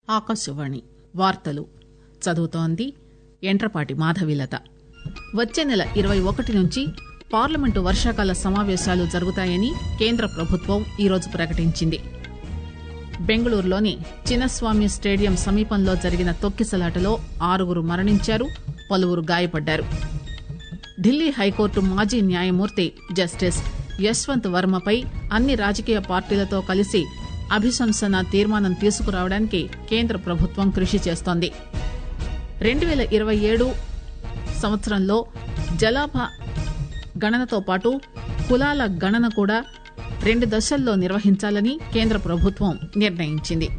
ఆకాశవాణి వార్తలు చదువుతోంది ఎంట్రపాటి మాధవీలత వచ్చే నెల ఇరవై ఒకటి నుంచి పార్లమెంటు వర్షాకాల సమావేశాలు జరుగుతాయని కేంద్ర ప్రభుత్వం ఈరోజు ప్రకటించింది బెంగళూరులోని చిన్నస్వామి స్టేడియం సమీపంలో జరిగిన తొక్కిసలాటలో ఆరుగురు మరణించారు పలువురు గాయపడ్డారు ఢిల్లీ హైకోర్టు మాజీ న్యాయమూర్తి జస్టిస్ యశ్వంత్ వర్మపై అన్ని రాజకీయ పార్టీలతో కలిసి అభిశంసన తీర్మానం తీసుకురావడానికి కేంద్ర ప్రభుత్వం కృషి చేస్తోంది రెండు పేల ఇరవై ఏడు సంవత్సరంలో జలాభా గణనతో పాటు కులాల గణన కూడా రెండు దశల్లో నిర్వహించాలని కేంద్ర ప్రభుత్వం నిర్ణయించింది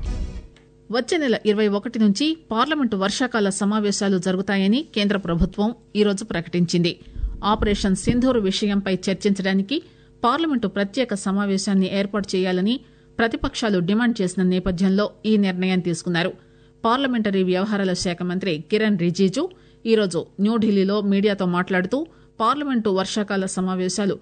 వచ్చే నెల ఇరవై ఒకటి నుంచి పార్లమెంటు వర్షాకాల సమావేశాలు జరుగుతాయని కేంద్ర ప్రభుత్వం ఈరోజు ప్రకటించింది ఆపరేషన్ సింధూర్ విషయంపై చర్చించడానికి పార్లమెంటు ప్రత్యేక సమావేశాన్ని ఏర్పాటు చేయాలని ప్రతిపక్షాలు డిమాండ్ చేసిన నేపథ్యంలో ఈ నిర్ణయం తీసుకున్నారు పార్లమెంటరీ వ్యవహారాల శాఖ మంత్రి కిరణ్ రిజిజు ఈరోజు న్యూఢిల్లీలో మీడియాతో మాట్లాడుతూ పార్లమెంటు వర్షాకాల సమావేశాలు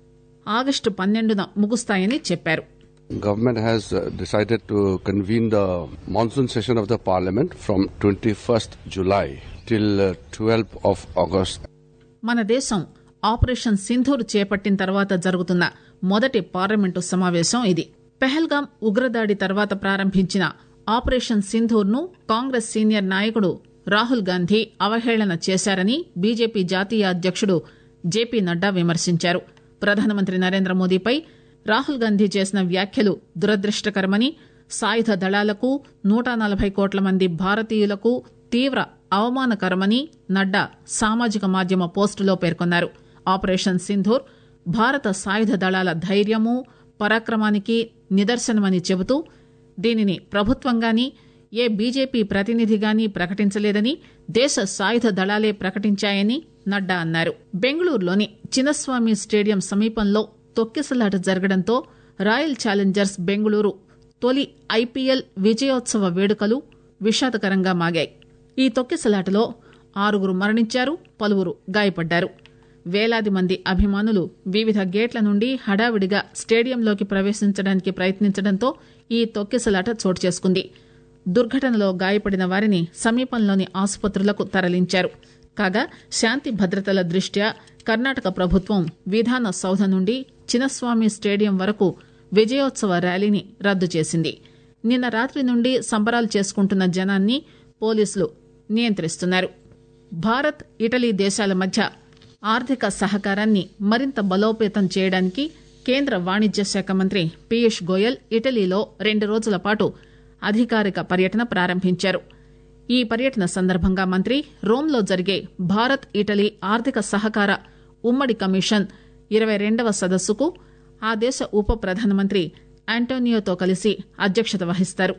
ఆగస్టు పన్నెండున ముగుస్తాయని చెప్పారు Government has uh, decided to convene the monsoon session of the parliament from 21st July till uh, 12th of August. మన దేశం ఆపరేషన్ సింధూర్ చేపట్టిన తర్వాత జరుగుతున్న మొదటి పార్లమెంటు సమావేశం ఇది పెహల్గాం ఉగ్రదాడి తర్వాత ప్రారంభించిన ఆపరేషన్ సింధూర్ ను కాంగ్రెస్ సీనియర్ నాయకుడు రాహుల్ గాంధీ అవహేళన చేశారని బీజేపీ జాతీయ అధ్యకుడు జేపీ నడ్డా విమర్శించారు ప్రధానమంత్రి నరేంద్ర మోదీపై రాహుల్ గాంధీ చేసిన వ్యాఖ్యలు దురదృష్టకరమని సాయుధ దళాలకు నూట నలభై కోట్ల మంది భారతీయులకు తీవ్ర అవమానకరమని నడ్డా సామాజిక మాధ్యమ పోస్టులో పేర్కొన్నారు ఆపరేషన్ సింధూర్ భారత సాయుధ దళాల ధైర్యము పరాక్రమానికి నిదర్శనమని చెబుతూ దీనిని ప్రభుత్వంగాని ఏ బీజేపీ ప్రతినిధిగాని ప్రకటించలేదని దేశ సాయుధ దళాలే ప్రకటించాయని నడ్డా అన్నారు బెంగళూరులోని చిన్నస్వామి స్టేడియం సమీపంలో తొక్కిసలాట జరగడంతో రాయల్ ఛాలెంజర్స్ బెంగళూరు తొలి ఐపీఎల్ విజయోత్సవ వేడుకలు విషాదకరంగా మాగాయి ఈ తొక్కిసలాటలో ఆరుగురు మరణించారు పలువురు గాయపడ్డారు వేలాది మంది అభిమానులు వివిధ గేట్ల నుండి హడావిడిగా స్టేడియంలోకి ప్రవేశించడానికి ప్రయత్నించడంతో ఈ తొక్కిసలాట చోటు చేసుకుంది దుర్ఘటనలో గాయపడిన వారిని సమీపంలోని ఆసుపత్రులకు తరలించారు కాగా శాంతి భద్రతల దృష్ట్యా కర్ణాటక ప్రభుత్వం విధాన సౌధ నుండి చిన్నస్వామి స్టేడియం వరకు విజయోత్సవ ర్యాలీని రద్దు చేసింది నిన్న రాత్రి నుండి సంబరాలు చేసుకుంటున్న జనాన్ని పోలీసులు నియంత్రిస్తున్నారు భారత్ ఇటలీ దేశాల మధ్య ఆర్థిక సహకారాన్ని మరింత బలోపేతం చేయడానికి కేంద్ర వాణిజ్య శాఖ మంత్రి పీయూష్ గోయల్ ఇటలీలో రెండు రోజుల పాటు అధికారిక పర్యటన ప్రారంభించారు ఈ పర్యటన సందర్భంగా మంత్రి రోమ్లో జరిగే భారత్ ఇటలీ ఆర్థిక సహకార ఉమ్మడి కమిషన్ ఇరవై రెండవ సదస్సుకు ఆ దేశ ఉప ప్రధానమంత్రి ఆంటోనియోతో కలిసి అధ్యక్షత వహిస్తారు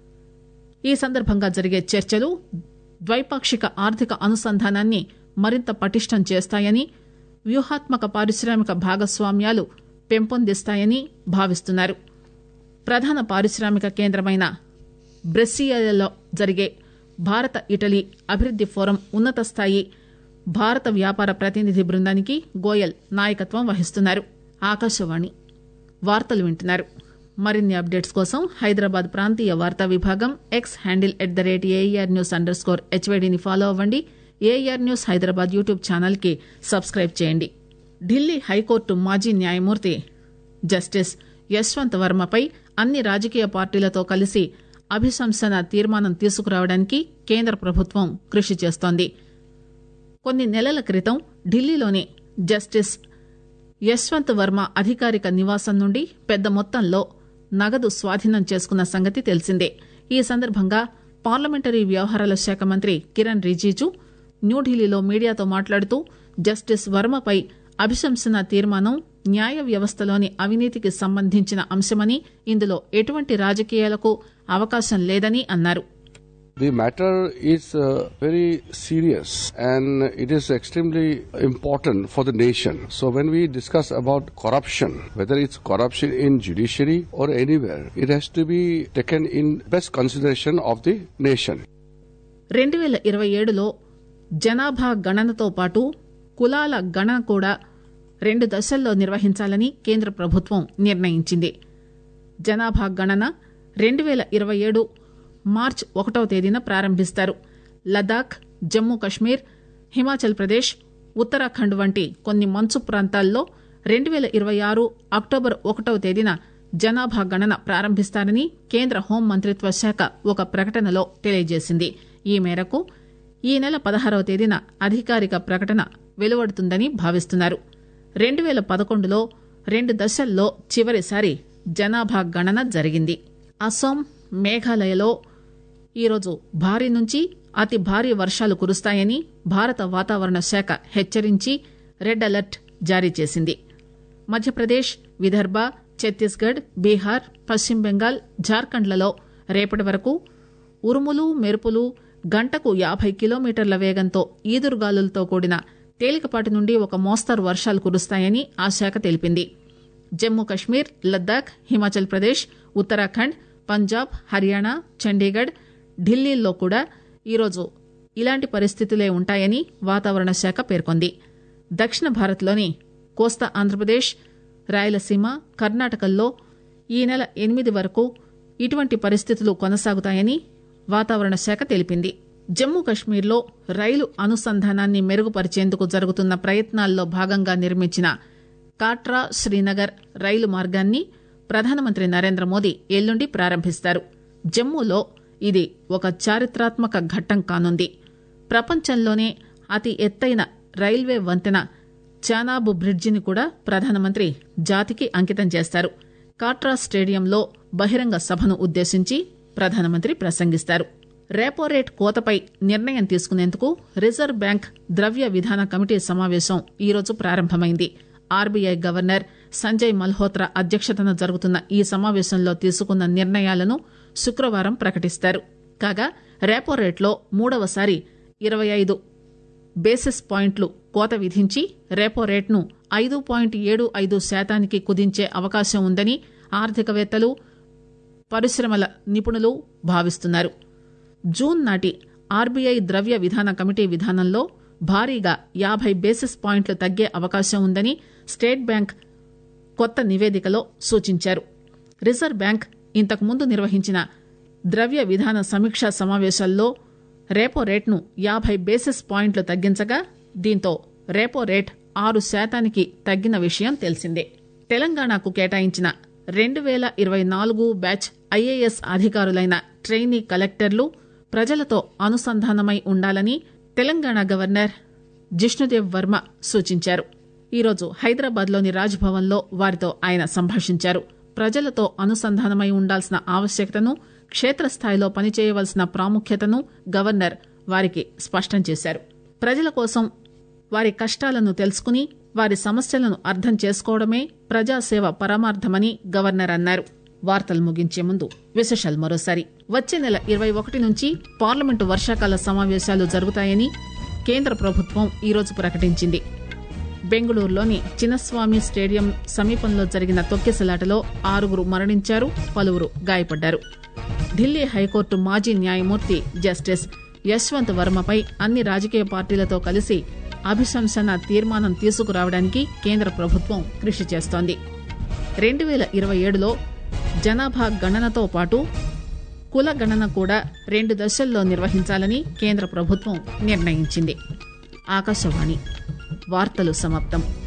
ఈ సందర్భంగా జరిగే చర్చలు ద్వైపాక్షిక ఆర్థిక అనుసంధానాన్ని మరింత పటిష్టం చేస్తాయని వ్యూహాత్మక పారిశ్రామిక భాగస్వామ్యాలు పెంపొందిస్తాయని భావిస్తున్నారు ప్రధాన పారిశ్రామిక కేంద్రమైన బ్రెసియాలో జరిగే భారత ఇటలీ అభివృద్ది ఫోరం ఉన్నత స్థాయి భారత వ్యాపార ప్రతినిధి బృందానికి గోయల్ నాయకత్వం వహిస్తున్నారు ఆకాశవాణి వార్తలు వింటున్నారు మరిన్ని అప్డేట్స్ కోసం హైదరాబాద్ ప్రాంతీయ వార్తా విభాగం X handle at the rate AIR news under score హెచ్వైడీని ఫాలో అవ్వండి AIR news Hyderabad YouTube channel కి సబ్స్క్రైబ్ చేయండి ఢిల్లీ హైకోర్టు మాజీ న్యాయమూర్తి జస్టిస్ యశ్వంత్ వర్మపై అన్ని రాజకీయ పార్టీలతో కలిసి అభిశంసన తీర్మానం తీసుకురావడానికి కేంద్ర ప్రభుత్వం కృషి చేస్తోంది కొన్ని నెలల క్రితం ఢిల్లీలోని జస్టిస్ యశ్వంత్ వర్మ అధికారిక నివాసం నుండి పెద్ద మొత్తంలో నగదు స్వాధీనం చేసుకున్న సంగతి తెలిసిందే ఈ సందర్భంగా పార్లమెంటరీ వ్యవహారాల శాఖ మంత్రి కిరణ్ రిజిజు న్యూఢిల్లీలో మీడియాతో మాట్లాడుతూ జస్టిస్ వర్మపై అభిశంసన తీర్మానం న్యాయ వ్యవస్థలోని అవినీతికి సంబంధించిన అంశమని ఇందులో ఎటువంటి రాజకీయాలకు అవకాశం లేదని అన్నారు The matter is uh, very serious and it is extremely important for the nation. So when we discuss about corruption, whether it's corruption in judiciary or anywhere, it has to be taken in best consideration of the nation. రెండు వేల ఇరవై ఏడులో జనాభా గణనతో పాటు కులాల గణన కూడా రెండు దశల్లో నిర్వహించాలని కేంద్ర ప్రభుత్వం నిర్ణయించింది జనాభా గణన రెండు వేల ఇరవై ఏడు మార్చ్ ఒకటవ తేదీన ప్రారంభిస్తారు లదాఖ్ జమ్మూ కశ్మీర్ హిమాచల్ ప్రదేశ్ ఉత్తరాఖండ్ వంటి కొన్ని మంచు ప్రాంతాల్లో రెండు పేల ఇరవై ఆరు అక్టోబర్ ఒకటవ తేదీన జనాభా గణన ప్రారంభిస్తారని కేంద్ర హోం మంత్రిత్వ శాఖ ఒక ప్రకటనలో తెలియజేసింది ఈ మేరకు ఈ నెల పదహారవ తేదీన అధికారిక ప్రకటన వెలువడుతుందని భావిస్తున్నారు రెండు పేల పదకొండులో రెండు దశల్లో చివరిసారి జనాభా గణన జరిగింది అస్సాం మేఘాలయలో ఈరోజు భారీ నుంచి అతి భారీ వర్షాలు కురుస్తాయని భారత వాతావరణ శాఖ హెచ్చరించి రెడ్ అలర్ట్ జారీ చేసింది మధ్యప్రదేశ్ విదర్భ ఛత్తీస్గఢ్ బీహార్ పశ్చిమ బెంగాల్ జార్ఖండ్లలో రేపటి వరకు ఉరుములు మెరుపులు గంటకు యాభై కిలోమీటర్ల వేగంతో ఈదురుగాలులతో కూడిన తేలికపాటి నుండి ఒక మోస్తరు వర్షాలు కురుస్తాయని ఆ శాఖ తెలిపింది జమ్మూ కశ్మీర్ లద్దాఖ్ హిమాచల్ ప్రదేశ్ ఉత్తరాఖండ్ పంజాబ్ హర్యానా చండీగఢ్ ఢిల్లీల్లో కూడా ఈరోజు ఇలాంటి పరిస్థితులే ఉంటాయని వాతావరణ శాఖ పేర్కొంది దక్షిణ భారత్లోని కోస్తా ఆంధ్రప్రదేశ్ రాయలసీమ కర్ణాటకల్లో ఈ నెల ఎనిమిది వరకు ఇటువంటి పరిస్థితులు కొనసాగుతాయని వాతావరణ శాఖ తెలిపింది జమ్మూ కశ్మీర్లో రైలు అనుసంధానాన్ని మెరుగుపరిచేందుకు జరుగుతున్న ప్రయత్నాల్లో భాగంగా నిర్మించిన కాట్రా శ్రీనగర్ రైలు మార్గాన్ని ప్రధానమంత్రి నరేంద్ర మోదీ ఎల్లుండి ప్రారంభిస్తారు జమ్మూలో ఇది ఒక చారిత్రాత్మక ఘట్టం కానుంది ప్రపంచంలోనే అతి ఎత్తైన రైల్వే వంతెన చానాబు బ్రిడ్జిని కూడా ప్రధానమంత్రి జాతికి అంకితం చేస్తారు కాట్రా స్టేడియంలో బహిరంగ సభను ఉద్దేశించి ప్రధానమంత్రి ప్రసంగిస్తారు రెపో రేట్ కోతపై నిర్ణయం తీసుకునేందుకు రిజర్వ్ బ్యాంక్ ద్రవ్య విధాన కమిటీ సమావేశం ఈరోజు ప్రారంభమైంది ఆర్బీఐ గవర్నర్ సంజయ్ మల్హోత్రా అధ్యక్షతన జరుగుతున్న ఈ సమావేశంలో తీసుకున్న నిర్ణయాలను శుక్రవారం ప్రకటిస్తారు కాగా రెపో రేట్లో మూడవసారి ఇరవై ఐదు బేసిస్ పాయింట్లు కోత విధించి రెపో రేట్ను ఐదు పాయింట్ ఏడు ఐదు శాతానికి కుదించే అవకాశం ఉందని ఆర్థికవేత్తలు పరిశ్రమల నిపుణులు భావిస్తున్నారు జూన్ నాటి ఆర్బీఐ ద్రవ్య విధాన కమిటీ విధానంలో భారీగా యాభై బేసిస్ పాయింట్లు తగ్గే అవకాశం ఉందని స్టేట్ బ్యాంక్ కొత్త నివేదికలో సూచించారు రిజర్వ్ బ్యాంక్ ఇంతకుముందు నిర్వహించిన ద్రవ్య విధాన సమీక్షా సమావేశాల్లో రేపో రేట్ను యాభై బేసిస్ పాయింట్లు తగ్గించగా దీంతో రేపో రేట్ ఆరు శాతానికి తగ్గిన విషయం తెలిసిందే తెలంగాణకు కేటాయించిన రెండు వేల ఇరవై నాలుగు బ్యాచ్ ఐఏఎస్ అధికారులైన ట్రైనీ కలెక్టర్లు ప్రజలతో అనుసంధానమై ఉండాలని తెలంగాణ గవర్నర్ జిష్ణుదేవ్ వర్మ సూచించారు ఈరోజు హైదరాబాద్లోని రాజ్భవన్లో వారితో ఆయన సంభాషించారు ప్రజలతో అనుసంధానమై ఉండాల్సిన ఆవశ్యకతను క్షేత్రస్థాయిలో పనిచేయవలసిన ప్రాముఖ్యతను గవర్నర్ వారికి స్పష్టం చేశారు ప్రజల కోసం వారి కష్టాలను తెలుసుకుని వారి సమస్యలను అర్థం చేసుకోవడమే ప్రజాసేవ పరమార్థమని గవర్నర్ అన్నారు వార్తలు ముగించే ముందు విశేషాలు మరోసారి వచ్చే నెల ఇరవై ఒకటి నుంచి పార్లమెంటు వర్షాకాల సమావేశాలు జరుగుతాయని కేంద్ర ప్రభుత్వం ఈరోజు ప్రకటించింది బెంగళూరులోని చిన్నస్వామి స్టేడియం సమీపంలో జరిగిన తొక్కిసలాటలో ఆరుగురు మరణించారు పలువురు గాయపడ్డారు ఢిల్లీ హైకోర్టు మాజీ న్యాయమూర్తి జస్టిస్ యశ్వంత్ వర్మపై అన్ని రాజకీయ పార్టీలతో కలిసి అభిశంసన తీర్మానం తీసుకురావడానికి కేంద్ర ప్రభుత్వం కృషి చేస్తోంది రెండు వేల ఇరవై ఏడులో జనాభా గణనతో పాటు కుల గణన కూడా రెండు దశల్లో నిర్వహించాలని కేంద్ర ప్రభుత్వం నిర్ణయించింది ఆకాశవాణి వార్తలు సమాప్తం